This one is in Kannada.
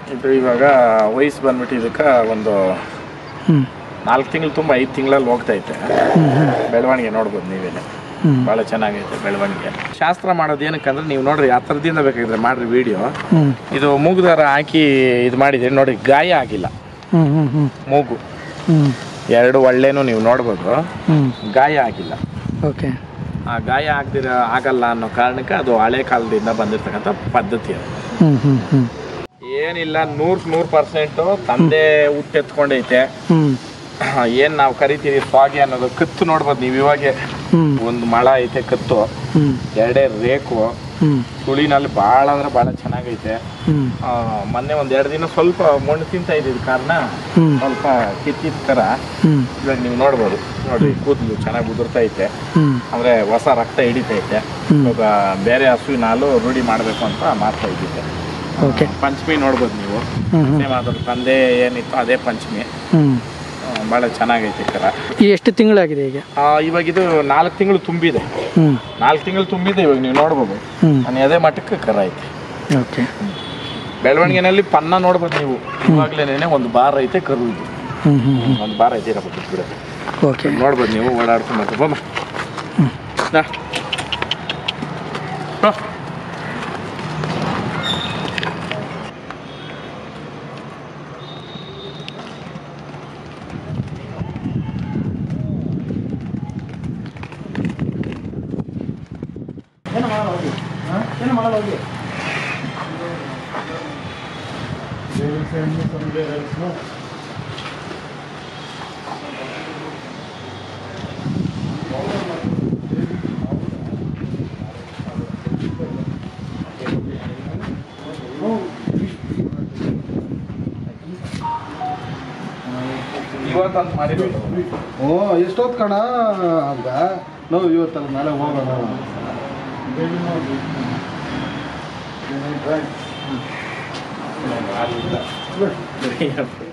ಇದು ಇವಾಗ ವಯಸ್ಸು ಬಂದ್ಬಿಟ್ಟು ಇದಕ್ಕೆ ಒಂದು ಹ್ಞೂ ನಾಲ್ಕು ತಿಂಗಳು ತುಂಬ ಐದು ತಿಂಗಳಲ್ಲಿ ಹೋಗ್ತೈತೆ ಬೆಳವಣಿಗೆ ನೋಡ್ಬೋದು ನೀವೇನೆ ಹ್ಮ್. ಭಾಳ ಚೆನ್ನಾಗೈತೆ ಬೆಳವಣಿಗೆ ಶಾಸ್ತ್ರ ಮಾಡೋದು ಏನಕ್ಕಂದ್ರೆ ನೀವು ನೋಡ್ರಿ ಆ ಥರದಿಂದ ಬೇಕಾಗಿದ್ರೆ ಮಾಡ್ರಿ ವಿಡಿಯೋ ಹ್ಞೂ ಇದು ಮೂಗುದಾರ ಹಾಕಿ ಇದು ಮಾಡಿದ್ರೆ ನೋಡಿ ಗಾಯ ಆಗಿಲ್ಲ ಹ್ಞೂ ಹ್ಞೂ ಹ್ಞೂ ಮೂಗು ಹ್ಞೂ ಎರಡು ಒಳ್ಳೆನೂ ನೀವು ನೋಡ್ಬೋದು ಹ್ಞೂ ಗಾಯ ಆಗಿಲ್ಲ ಓಕೆ ಆ ಗಾಯ ಆಗದಿರ ಆಗಲ್ಲ ಅನ್ನೋ ಕಾರಣಕ್ಕೆ ಅದು ಹಳೆ ಕಾಲದಿಂದ ಬಂದಿರತಕ್ಕಂಥ ಪದ್ಧತಿ ಅದು ಹ್ಞೂ ಹ್ಞೂ ಹ್ಞೂ ಏನಿಲ್ಲ ನೂರಕ್ಕೆ ನೂರು ಪರ್ಸೆಂಟು ತಂದೆ ಹುಟ್ಟೆತ್ಕೊಂಡೈತೆ ಹ್ಞೂ ಏನು ನಾವು ಕರಿತೀವಿ ಸ್ವಾಗಿ ಅನ್ನೋದು ಕತ್ತು ನೋಡ್ಬೋದು ನೀವು ಇವಾಗೆ ಹ್ಞೂ ಒಂದು ಮಳ ಐತೆ ಕತ್ತು ಹ್ಞೂ ಎರಡೇ ರೇಕು ಹ್ಞೂ ಸುಳಿನಲ್ಲಿ ಭಾಳ ಅಂದ್ರೆ ಭಾಳ ಚೆನ್ನಾಗೈತೆ ಹ್ಞೂ ಆ, ಮೊನ್ನೆ ಒಂದು ಎರಡು ದಿನ ಸ್ವಲ್ಪ ಮಣ್ಣು ತಿಂತ ಇದ್ದಿದ್ದ ಕಾರಣ ಹ್ಞೂ ಸ್ವಲ್ಪ ಕಿತ್ತಿದ ಥರ ಹ್ಞೂ ಇವಾಗ ನೀವು ನೋಡ್ಬೋದು ನೋಡಿ ಕೂದಲು ಚೆನ್ನಾಗಿ ಉದುರ್ತೈತೆ ಹ್ಞೂ ಅಂದರೆ ಹೊಸ ರಕ್ತ ಹಿಡಿತೈತೆ ಹ್ಮ್. ಇವಾಗ ಬೇರೆ ಹಸುವಿನ ಹಾಲು ರೂಢಿ ಮಾಡಬೇಕು ಅಂತ ಮಾಡ್ತಾ ಇದ್ದಿದ್ದೆ ಓಕೆ ಪಂಚಮಿ ನೋಡ್ಬೋದು ನೀವು ಹ್ಞೂ ಹ್ಞೂ ಸೇಮ್ ಅದ್ರ ತಂದೆ ಏನಿತ್ತು ಅದೇ ಪಂಚಮಿ ಹ್ಞೂ ಭಾಳ ಚೆನ್ನಾಗೈತೆ ಕರ ಈ ಎಷ್ಟು ತಿಂಗಳಾಗಿದೆ ಈಗ ಆ, ಇವಾಗ ಇದು ನಾಲ್ಕು ತಿಂಗಳು ತುಂಬಿದೆ ಹ್ಞೂ ನಾಲ್ಕು ತಿಂಗಳು ತುಂಬಿದೆ ಇವಾಗ ನೀವು ನೋಡ್ಬೋದು ಹ್ಞೂ ನಾನು ಅದೇ ಮಟ್ಟಕ್ಕೆ ಕರ ಐತೆ ಓಕೆ ಬೆಳವಣಿಗೆನಲ್ಲಿ ಪನ್ನ ನೋಡ್ಬೋದು ನೀವು ಇವಾಗ್ಲೇನೆ ಒಂದು ಬಾರ್ ಐತೆ ಕರು ಇದು ಹ್ಞೂ ಹ್ಞೂ ಹ್ಞೂ ಒಂದು ಬಾರ್ ಐತೆ ಇರಬೇಕು ಬಿಡೋದು ಓಕೆ ನೋಡ್ಬೋದು ನೀವು ಓಡಾಡ್ಕೊಂಡು ಬರ್ತೀವಿ ಬಮ್ಮ ನಾ. ಬಾ. ಇವತ್ತಂತ ಮಾಡಿರೋದು ಓ ಎಷ್ಟೊತ್ತು ಕಣ ಹಂಗ ನಾವು ಇವತ್ತಲ್ಲ ನಾಳೆ ಹೋಗೋಣ ಆಗಿಲ್ಲ.